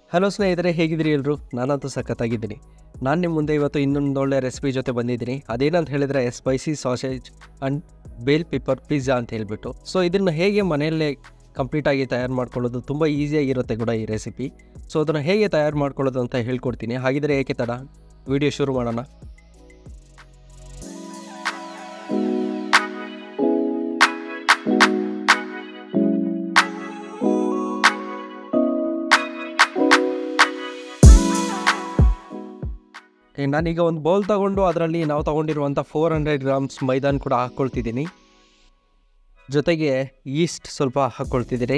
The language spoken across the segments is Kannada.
ಹಲೋ ಸ್ನೇಹಿತರೆ ಹೇಗಿದ್ದೀರಿ ಎಲ್ಲರೂ ನಾನಂತೂ ಸಖತ್ತಾಗಿದ್ದೀನಿ ನಾನು ನಿಮ್ಮ ಮುಂದೆ ಇವತ್ತು ಇನ್ನೊಂದು ಒಳ್ಳೆ ರೆಸಿಪಿ ಜೊತೆ ಬಂದಿದ್ದೀನಿ ಅದೇನಂತ ಹೇಳಿದರೆ spicy sausage and bell pepper pizza ಅಂತ ಹೇಳ್ಬಿಟ್ಟು ಸೊ ಇದನ್ನು ಹೇಗೆ ಮನೆಯಲ್ಲೇ ಕಂಪ್ಲೀಟಾಗಿ ತಯಾರು ಮಾಡ್ಕೊಳ್ಳೋದು ತುಂಬ ಈಸಿಯಾಗಿರುತ್ತೆ ಕೂಡ ಈ ರೆಸಿಪಿ ಸೊ ಅದನ್ನು ಹೇಗೆ ತಯಾರು ಮಾಡ್ಕೊಳ್ಳೋದು ಅಂತ ಹೇಳ್ಕೊಡ್ತೀನಿ ಹಾಗಿದ್ರೆ ಏಕೆ ತಡ ವಿಡಿಯೋ ಶುರು ಮಾಡೋಣ ಏ, ನಾನೀಗ ಒಂದು ಬೌಲ್ ತಗೊಂಡು ಅದರಲ್ಲಿ ನಾವು ತಗೊಂಡಿರುವಂಥ ಫೋರ್ ಹಂಡ್ರೆಡ್ ಗ್ರಾಮ್ಸ್ ಮೈದಾನ ಕೂಡ ಹಾಕ್ಕೊಳ್ತಿದ್ದೀನಿ ಜೊತೆಗೆ ಈಸ್ಟ್ ಸ್ವಲ್ಪ ಹಾಕ್ಕೊಳ್ತಿದ್ದೀನಿ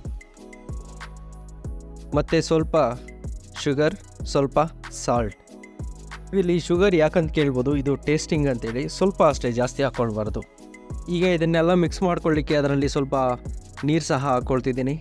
ಮತ್ತು ಸ್ವಲ್ಪ ಶುಗರ್ ಸ್ವಲ್ಪ ಸಾಲ್ಟ್ ಇಲ್ಲಿ ಶುಗರ್ ಯಾಕಂತ ಕೇಳ್ಬೋದು ಇದು ಟೇಸ್ಟಿಂಗ್ ಅಂತೇಳಿ ಸ್ವಲ್ಪ ಅಷ್ಟೇ ಜಾಸ್ತಿ ಹಾಕ್ಕೊಳ್ಬಾರ್ದು ಈಗ ಇದನ್ನೆಲ್ಲ ಮಿಕ್ಸ್ ಮಾಡ್ಕೊಳ್ಳಿಕ್ಕೆ ಅದರಲ್ಲಿ ಸ್ವಲ್ಪ ನೀರು ಸಹ ಹಾಕ್ಕೊಳ್ತಿದ್ದೀನಿ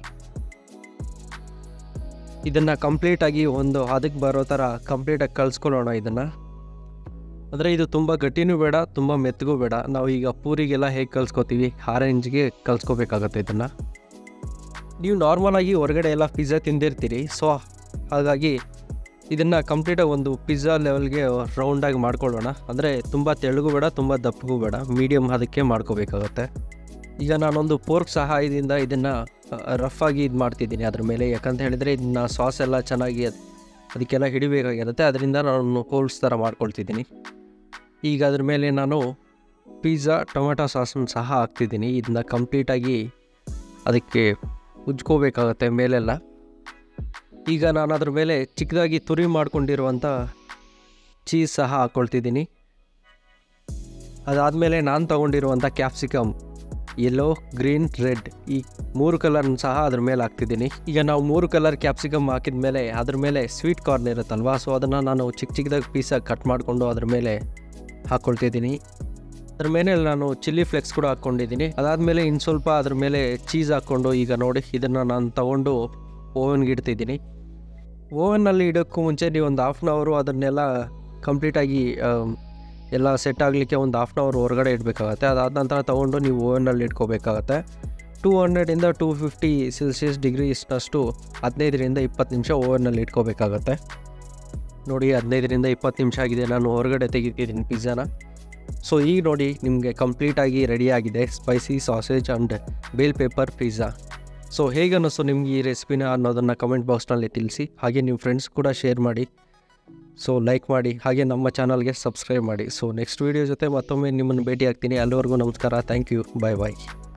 ಇದನ್ನು ಕಂಪ್ಲೀಟಾಗಿ ಒಂದು ಅದಕ್ಕೆ ಬರೋ ಥರ ಕಂಪ್ಲೀಟಾಗಿ ಕಲಿಸ್ಕೊಳ್ಳೋಣ ಇದನ್ನು ಅಂದರೆ ಇದು ತುಂಬ ಗಟ್ಟಿನೂ ಬೇಡ ತುಂಬ ಮೆತ್ತಗೂ ಬೇಡ ನಾವು ಈಗ ಪೂರಿಗೆಲ್ಲ ಹೇಗೆ ಕಲಿಸ್ಕೋತೀವಿ ಆರೆಂಜ್ಗೆ ಕಲಿಸ್ಕೋಬೇಕಾಗತ್ತೆ ಇದನ್ನು ನೀವು ನಾರ್ಮಲಾಗಿ ಹೊರಗಡೆ ಎಲ್ಲ ಪಿಜ್ಜಾ ತಿಂದಿರ್ತೀರಿ ಸೊ ಹಾಗಾಗಿ ಇದನ್ನು ಕಂಪ್ಲೀಟಾಗಿ ಒಂದು ಪಿಜ್ಜಾ ಲೆವೆಲ್ಗೆ ರೌಂಡಾಗಿ ಮಾಡ್ಕೊಳ್ಳೋಣ ಅಂದರೆ ತುಂಬ ತೆಳ್ಳಗೂ ಬೇಡ ತುಂಬ ದಪ್ಪಗೂ ಬೇಡ ಮೀಡಿಯಮ್ ಅದಕ್ಕೆ ಮಾಡ್ಕೋಬೇಕಾಗತ್ತೆ ಈಗ ನಾನೊಂದು ಪೋರ್ಕ್ ಸಹಾಯದಿಂದ ಇದನ್ನು ರಫ್ ಆಗಿ ಇದು ಮಾಡ್ತಿದ್ದೀನಿ ಅದ್ರ ಮೇಲೆ ಯಾಕಂತ ಹೇಳಿದರೆ ಇದನ್ನ ಸಾಸ್ ಎಲ್ಲ ಚೆನ್ನಾಗಿ ಅದ್- ಅದಕ್ಕೆಲ್ಲ ಹಿಡಿಬೇಕಾಗಿರುತ್ತೆ ಅದರಿಂದ ನಾನು ಹೋಲ್ಸ್ ಥರ ಮಾಡ್ಕೊಳ್ತಿದ್ದೀನಿ ಈಗ ಅದ್ರ ಮೇಲೆ ನಾನು ಪಿಜ್ಜಾ ಟೊಮೆಟೊ ಸಾಸನ್ನು ಸಹ ಹಾಕ್ತಿದ್ದೀನಿ ಇದನ್ನ ಕಂಪ್ಲೀಟಾಗಿ ಅದಕ್ಕೆ ಉಜ್ಕೋಬೇಕಾಗತ್ತೆ ಮೇಲೆಲ್ಲ ಈಗ ನಾನು ಅದ್ರ ಮೇಲೆ ಚಿಕ್ಕದಾಗಿ ತುರಿ ಮಾಡ್ಕೊಂಡಿರುವಂಥ ಚೀಸ್ ಸಹ ಹಾಕ್ಕೊಳ್ತಿದ್ದೀನಿ ಅದಾದಮೇಲೆ ನಾನು ತಗೊಂಡಿರುವಂಥ ಕ್ಯಾಪ್ಸಿಕಮ್ ಯೆಲ್ಲೋ ಗ್ರೀನ್ ರೆಡ್ ಈ ಮೂರು ಕಲರ್ನ ಸಹ ಅದ್ರ ಮೇಲೆ ಹಾಕ್ತಿದ್ದೀನಿ ಈಗ ನಾವು ಮೂರು ಕಲರ್ ಕ್ಯಾಪ್ಸಿಕಮ್ ಹಾಕಿದ ಮೇಲೆ ಅದ್ರ ಮೇಲೆ ಸ್ವೀಟ್ ಕಾರ್ನ್ ಇರುತ್ತಲ್ವಾ ಸೊ ಅದನ್ನು ನಾನು ಚಿಕ್ಕ ಚಿಕ್ಕದಾಗಿ ಪೀಸಾಗಿ ಕಟ್ ಮಾಡಿಕೊಂಡು ಅದ್ರ ಮೇಲೆ ಹಾಕ್ಕೊಳ್ತಿದ್ದೀನಿ ಅದ್ರ ಮೇಲೆ ನಾನು ಚಿಲ್ಲಿ ಫ್ಲೆಕ್ಸ್ ಕೂಡ ಹಾಕ್ಕೊಂಡಿದ್ದೀನಿ ಅದಾದಮೇಲೆ ಇನ್ನು ಸ್ವಲ್ಪ ಅದ್ರ ಮೇಲೆ ಚೀಸ್ ಹಾಕ್ಕೊಂಡು ಈಗ ನೋಡಿ ಇದನ್ನು ನಾನು ತಗೊಂಡು ಓವನ್ಗೆ ಇಡ್ತಿದ್ದೀನಿ ಓವನ್ನಲ್ಲಿ ಇಡೋಕ್ಕೂ ಮುಂಚೆ ನೀವು ಒಂದು ಹಾಫ್ ಆನ್ ಅವರು ಅದನ್ನೆಲ್ಲ ಕಂಪ್ಲೀಟಾಗಿ ಎಲ್ಲ ಸೆಟ್ ಆಗಲಿಕ್ಕೆ ಒಂದು ಹಾಫ್ ಆನ್ ಅವರ್ ಹೊರಗಡೆ ಇಡಬೇಕಾಗತ್ತೆ ಅದಾದ ನಂತರ ತೊಗೊಂಡು ನೀವು ಓವನ್ನಲ್ಲಿ ಇಟ್ಕೋಬೇಕಾಗತ್ತೆ ಟೂ ಹಂಡ್ರೆಡಿಂದ ಟೂ ಫಿಫ್ಟಿ ಸೆಲ್ಸಿಯಸ್ ಡಿಗ್ರೀಸ್ನಷ್ಟು ಹದಿನೈದರಿಂದ ಇಪ್ಪತ್ತು ನಿಮಿಷ ಓವನ್ನಲ್ಲಿ ಇಟ್ಕೋಬೇಕಾಗತ್ತೆ ನೋಡಿ ಹದಿನೈದರಿಂದ ಇಪ್ಪತ್ತು ನಿಮಿಷ ಆಗಿದೆ ನಾನು ಹೊರಗಡೆ ತೆಗಿತಿದ್ದೀನಿ ಪಿಜ್ಜಾನ ಸೊ ಈಗ ನೋಡಿ ನಿಮಗೆ ಕಂಪ್ಲೀಟಾಗಿ ರೆಡಿಯಾಗಿದೆ spicy sausage and bell pepper pizza so ಹೇಗೆ ಅನ್ನಿಸ್ತು ನಿಮ್ಗೆ ಈ ರೆಸಿಪಿನ ಅನ್ನೋದನ್ನು ಕಮೆಂಟ್ ಬಾಕ್ಸ್ನಲ್ಲಿ ತಿಳಿಸಿ ಹಾಗೆ ನಿಮ್ಮ ಫ್ರೆಂಡ್ಸ್ ಕೂಡ ಶೇರ್ ಮಾಡಿ ಸೊ ಲೈಕ್ ಮಾಡಿ ಹಾಗೆ ನಮ್ಮ ಚಾನಲ್ಗೆ ಸಬ್ಸ್ಕ್ರೈಬ್ ಮಾಡಿ ಸೊ ನೆಕ್ಸ್ಟ್ ವೀಡಿಯೋ ಜೊತೆ ಮತ್ತೊಮ್ಮೆ ನಿಮ್ಮನ್ನು ಭೇಟಿ ಆಗ್ತೀನಿ ಅಲ್ಲಿವರೆಗೂ ನಮಸ್ಕಾರ ಥ್ಯಾಂಕ್ ಯು ಬಾಯ್ ಬಾಯ್